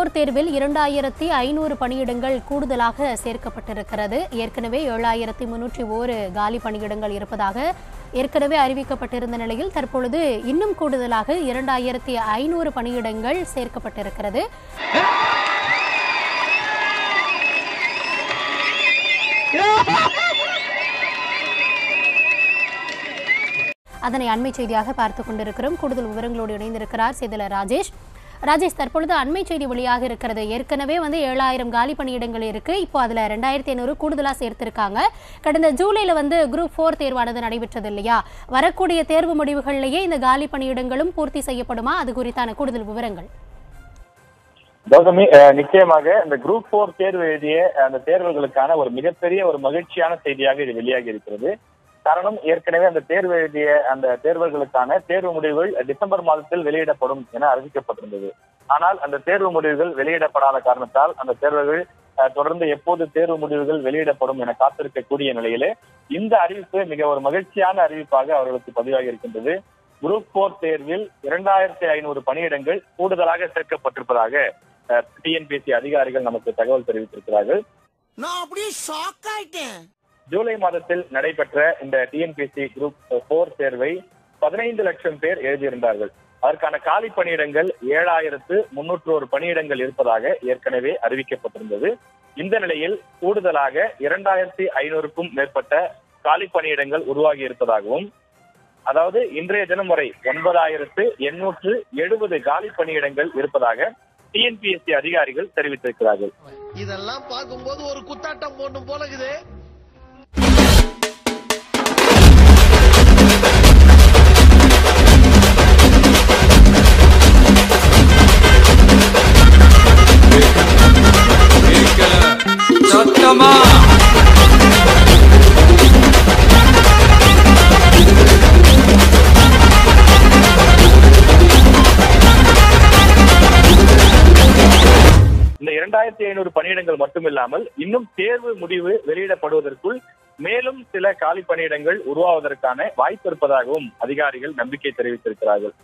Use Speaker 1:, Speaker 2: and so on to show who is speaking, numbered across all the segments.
Speaker 1: four தேர்வில் இரண்டாயிரத்தி ஐநூறு பணியிடங்கள் கூடுதலாக சேர்க்கப்பட்டிருக்கிறது ஏற்கனவே ஏழாயிரத்தி முன்னூற்றி ஓரு காலி பணியிடங்கள் இருப்பதாக ஏற்கனவே அறிவிக்கப்பட்டிருந்த நிலையில் தற்பொழுது இன்னும் கூடுதலாக இரண்டாயிரத்தி ஐநூறு பணியிடங்கள் சேர்க்கப்பட்டிருக்கிறது அதனை அண்மை செய்தியாக பார்த்து கொண்டிருக்கிறோம் கூடுதல் விவரங்களோடு இணைந்திருக்கிறார் சேதல ராஜேஷ் ராஜேஷ் தற்பொழுது அண்மை செய்தி வெளியாக இருக்கிறது ஏற்கனவே வந்து ஏழாயிரம் காலி பணியிடங்கள் இருக்கு இப்போ அதுல ரெண்டாயிரத்தி ஐநூறு கூடுதலா சேர்த்திருக்காங்க கடந்த ஜூலைல வந்து குரூப் ஃபோர் தேர்வானது நடைபெற்றது இல்லையா வரக்கூடிய தேர்வு முடிவுகளிலேயே இந்த காலி பணியிடங்களும் பூர்த்தி செய்யப்படுமா அது குறித்தான கூடுதல் விவரங்கள்
Speaker 2: கௌதமி அஹ், நிச்சயமாக இந்த குரூப் போர் தேர்வு எழுதிய அந்த தேர்வுகளுக்கான ஒரு மிகப்பெரிய ஒரு மகிழ்ச்சியான செய்தியாக இது வெளியாகி இருக்கிறது காரணம் ஏற்கனவே அந்த தேர்வு எழுதிய அந்த தேர்வுகளுக்கான தேர்வு முடிவுகள் டிசம்பர் மாதத்தில் வெளியிடப்படும் என அறிவிக்கப்பட்டிருந்தது ஆனால் அந்த தேர்வு முடிவுகள் வெளியிடப்படாத காரணத்தால் அந்த தேர்வுகள் அஹ், தொடர்ந்து எப்போது தேர்வு முடிவுகள் வெளியிடப்படும் என காத்திருக்கக்கூடிய நிலையிலே இந்த அறிவிப்பு மிக ஒரு மகிழ்ச்சியான அறிவிப்பாக அவர்களுக்கு பதிவாகி இருக்கின்றது குரூப் போர் தேர்வில் இரண்டாயிரத்தி ஐநூறு பணியிடங்கள் கூடுதலாக சேர்க்கப்பட்டிருப்பதாக டிஎன்பிஎஸ்சி அதிகாரிகள் நமக்கு தகவல் தெரிவித்திருக்கிறார்கள்
Speaker 3: நான் அப்படியே ஷாக் ஆயிட்டேன்
Speaker 2: ஜூலை மாதத்தில் நடைபெற்ற இந்த டிஎன்பிஎஸ்சி குரூப் போர் தேர்வை பதினைந்து லட்சம் பேர் எழுதியிருந்தார்கள் அதற்கான காலி பணியிடங்கள் ஏழாயிரத்து முன்னூற்று ஒரு பணியிடங்கள் இருப்பதாக ஏற்கனவே அறிவிக்கப்பட்டிருந்தது இந்த நிலையில் கூடுதலாக இரண்டாயிரத்தி ஐநூறுக்கும் மேற்பட்ட காலி பணியிடங்கள் உருவாகி இருப்பதாகவும் அதாவது இன்றைய தினம் வரை ஒன்பதாயிரத்து எண்ணூற்று எழுபது காலி பணியிடங்கள் இருப்பதாக டிஎன்பிஎஸ்சி அதிகாரிகள் தெரிவித்திருக்கிறார்கள்
Speaker 3: இதெல்லாம் பார்க்கும்போது ஒரு குத்தாட்டம் போடணும் போல இருக்குது
Speaker 4: சத்தமா
Speaker 2: இந்த இரண்டாயிரத்தி ஐநூறு பணியிடங்கள் மட்டுமில்லாமல் இன்னும் தேர்வு முடிவு வெளியிடப்படுவதற்குள் மேலும் சில காலி பணியிடங்கள் உருவாவதற்கான வாய்ப்பு இருப்பதாகவும் அதிகாரிகள் நம்பிக்கை தெரிவித்திருக்கிறார்கள்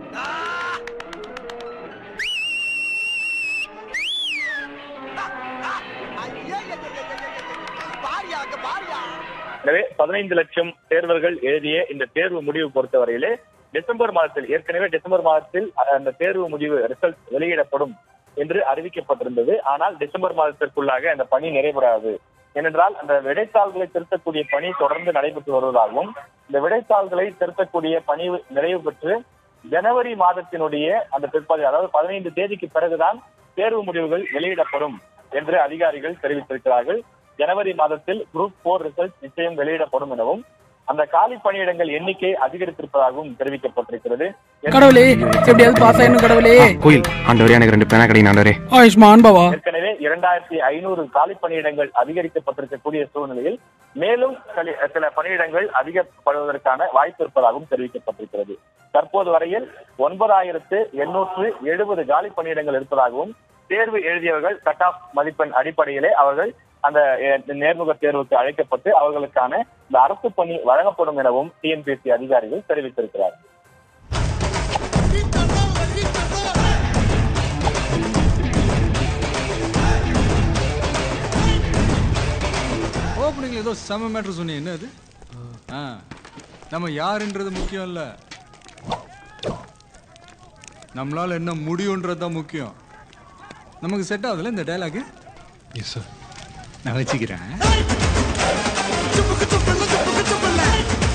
Speaker 3: பாரியா அங்க பாரியா
Speaker 2: எனவே பதினைந்து லட்சம் தேர்வர்கள் எழுதிய இந்த தேர்வு முடிவு பொறுத்தவரையிலே டிசம்பர் மாதத்தில் ஏற்கனவே டிசம்பர் மாதத்தில் அஹ், அந்த தேர்வு முடிவு ரிசல்ட் வெளியிடப்படும் என்று அறிவிக்கப்பட்டிருந்தது ஆனால் டிசம்பர் மாதத்திற்குள்ளாக அந்த பணி நிறைவராது ஏனென்றால் அந்த விடைத்தாள்களை திருத்தக்கூடிய பணி தொடர்ந்து நடைபெற்று வருவதாகவும் இந்த விடைத்தாள்களை திருத்தக்கூடிய பணி நிறைவு பெற்று ஜனவரி மாதத்தினுடைய அந்த பிற்பகுதி அதாவது பதினைந்து தேதிக்கு பிறகுதான் தேர்வு முடிவுகள் வெளியிடப்படும் என்று அதிகாரிகள் தெரிவித்திருக்கிறார்கள் ஜனவரி மாதத்தில் குரூப் போர் ரிசல்ட் நிச்சயம் வெளியிடப்படும் எனவும் அந்த காலி பணியிடங்கள் எண்ணிக்கை அதிகரித்திருப்பதாகவும் தெரிவிக்கப்பட்டிருக்கிறது
Speaker 5: கடவுளே எப்படியாவது பாஸ் ஆயிடணும் கடவுளே
Speaker 6: கோயில் ஆண்டவரே எனக்கு ரெண்டு பேனா கிடைக்கும் ஆண்டவரே
Speaker 5: ஆயுஷ்மான் பவா
Speaker 2: ஏற்கனவே இரண்டாயிரத்தி ஐநூறு காலி பணியிடங்கள் அதிகரிக்கப்பட்டிருக்கக்கூடிய சூழ்நிலையில் மேலும் சில- சில பணியிடங்கள் அதிகப்படுவதற்கான வாய்ப்பு இருப்பதாகவும் தெரிவிக்கப்பட்டிருக்கிறது தற்போது வரையில் ஒன்பதாயிரத்து எண்ணூற்று எழுபது காலி பணியிடங்கள் இருப்பதாகவும் தேர்வு எழுதியவர்கள் கட் ஆஃப் மதிப்பெண் அடிப்படையிலே அவர்கள் அந்த அஹ், நேர்முக தேர்வுக்கு அழைக்கப்பட்டு அவர்களுக்கான இந்த அரசு பணி வழங்கப்படும் எனவும் டிஎன்பிஎஸ்சி அதிகாரிகள் தெரிவித்திருக்கிறார்கள்
Speaker 4: ஓப்பனிங்ல ஏதோ செம மேட்ரு சொன்னீங்க என்ன அது ஆ நம்ம யாருன்றது முக்கியம் இல்ல நம்மளால என்ன முடியுன்றது தான் முக்கியம் நமக்கு செட் ஆகுதுல்ல இந்த டயலாக் எஸ் சார் நான் வச்சுக்கிறேன்